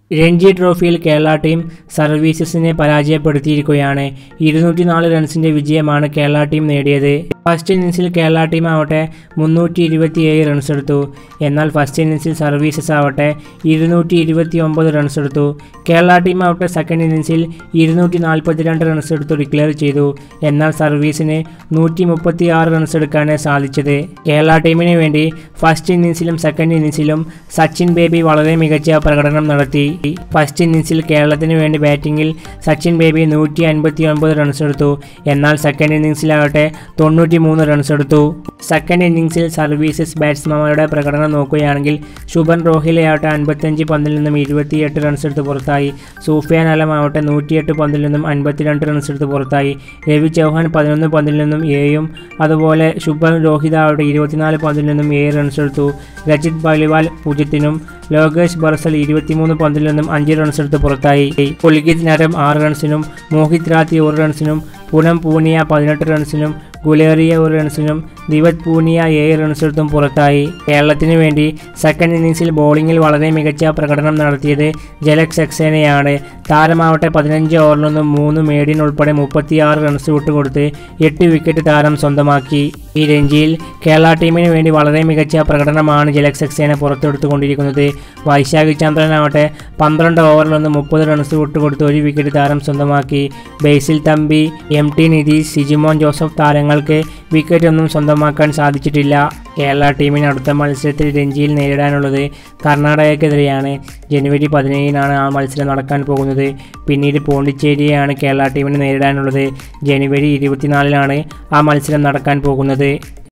രഞ്ജി ട്രോഫിയിൽ കേരള ടീം സർവീസസിനെ പരാജയപ്പെടുത്തിയിരിക്കുകയാണ് ഇരുന്നൂറ്റി നാല് റൺസിന്റെ വിജയമാണ് കേരള ടീം നേടിയത് ഫസ്റ്റ് ഇന്നിംഗ്സിൽ കേരള ടീം ആവട്ടെ മുന്നൂറ്റി ഇരുപത്തിയേഴ് റൺസ് എടുത്തു എന്നാൽ ഫസ്റ്റ് ഇന്നിംഗ്സിൽ സർവീസസ് ആവട്ടെ ഇരുന്നൂറ്റി ഇരുപത്തി ഒമ്പത് റൺസ് എടുത്തു കേരള ടീം ആവട്ടെ സെക്കൻഡ് ഇന്നിംഗ്സിൽ ഇരുന്നൂറ്റി നാൽപ്പത്തിരണ്ട് റൺസ് എടുത്തു ഡിക്ലെയർ ചെയ്തു എന്നാൽ സർവീസിന് നൂറ്റി മുപ്പത്തി ആറ് റൺസ് എടുക്കാനേ സാധിച്ചത് കേരള ടീമിന് വേണ്ടി ഫസ്റ്റ് ഇന്നിംഗ്സിലും സെക്കൻഡ് ഇന്നിംഗ്സിലും സച്ചിൻ ബേബി വളരെ മികച്ച പ്രകടനം നടത്തി ഫസ്റ്റ് ഇന്നിംഗ്സിൽ കേരളത്തിന് വേണ്ടി ബാറ്റിംഗിൽ സച്ചിൻ ബേബി നൂറ്റി അൻപത്തി ഒൻപത് റൺസ് എടുത്തു എന്നാൽ സെക്കൻഡ് ഇന്നിംഗ്സിലാവട്ടെ തൊണ്ണൂറ്റി മൂന്ന് റൺസ് എടുത്തു സെക്കൻഡ് ഇന്നിംഗ്സിൽ സർവീസസ് ബാറ്റ്സ്മാൻമാരുടെ പ്രകടനം നോക്കുകയാണെങ്കിൽ ശുഭൻ റോഹിലയാവട്ടെ അൻപത്തഞ്ച് പന്തിൽ നിന്നും ഇരുപത്തിയെട്ട് റൺസ് എടുത്ത് പുറത്തായി സൂഫിയാൻ അലം ആവട്ടെ നൂറ്റിയെട്ട് പന്തിൽ നിന്നും അൻപത്തിരണ്ട് റൺസ് എടുത്ത് പുറത്തായി രവി ചൗഹാൻ പതിനൊന്ന് പന്തിൽ നിന്നും ഏഴും അതുപോലെ ശുഭൻ രോഹിത് ആവട്ടെ ഇരുപത്തിനാല് പന്തിൽ നിന്നും ഏഴ് റൺസ് എടുത്തു രജിത് ബലിവാൽ പൂജ്യത്തിനും ലോകേഷ് ബർസൽ ഇരുപത്തിമൂന്ന് പന്തിൽ നിന്നും അഞ്ച് റൺസ് എടുത്ത് പുറത്തായി പുൽകിത് നരം ആറ് റൺസിനും മോഹിത് റാത്തി ഒരു റൺസിനും പൂനം പൂനിയ പതിനെട്ട് റൺസിനും ഗുലേറിയ ഒരു റൺസിനും ദിവത് പൂനിയ ഏഴ് റൺസെടുത്തും പുറത്തായി കേരളത്തിന് വേണ്ടി സെക്കൻഡ് ഇന്നിംഗ്സിൽ ബോളിംഗിൽ വളരെ മികച്ച പ്രകടനം നടത്തിയത് ജലക് സക്സേനയാണ് താരമാവട്ടെ പതിനഞ്ച് ഓവറിൽ നിന്നും മൂന്ന് മേഡിൻ ഉൾപ്പെടെ മുപ്പത്തിയാറ് റൺസ് വിട്ടുകൊടുത്ത് എട്ട് വിക്കറ്റ് താരം സ്വന്തമാക്കി ഈ രഞ്ജിയിൽ കേരള ടീമിന് വേണ്ടി വളരെ മികച്ച പ്രകടനമാണ് ജലക് സക്സേന പുറത്തെടുത്തുകൊണ്ടിരിക്കുന്നത് വൈശാഖ് ചന്ദ്രനാവട്ടെ പന്ത്രണ്ട് ഓവറിൽ നിന്ന് മുപ്പത് റൺസ് വിട്ടുകൊടുത്ത് ഒരു വിക്കറ്റ് താരം സ്വന്തമാക്കി ബേസിൽ തമ്പി എം ടി നിതീഷ് സിജിമോൻ ജോസഫ് താരങ്ങൾക്ക് വിക്കറ്റ് ഒന്നും സ്വന്തമാക്കാൻ സാധിച്ചിട്ടില്ല കേരള ടീമിന് അടുത്ത മത്സരത്തിൽ രഞ്ജിയിൽ നേരിടാനുള്ളത് കർണാടകയ്ക്കെതിരെയാണ് ജനുവരി പതിനേഴിനാണ് ആ മത്സരം നടക്കാൻ പോകുന്നത് പിന്നീട് പോണ്ടിച്ചേരിയെയാണ് കേരള ടീമിന് നേരിടാനുള്ളത് ജനുവരി ഇരുപത്തിനാലിനാണ് ആ മത്സരം നടക്കാൻ പോകുന്നത്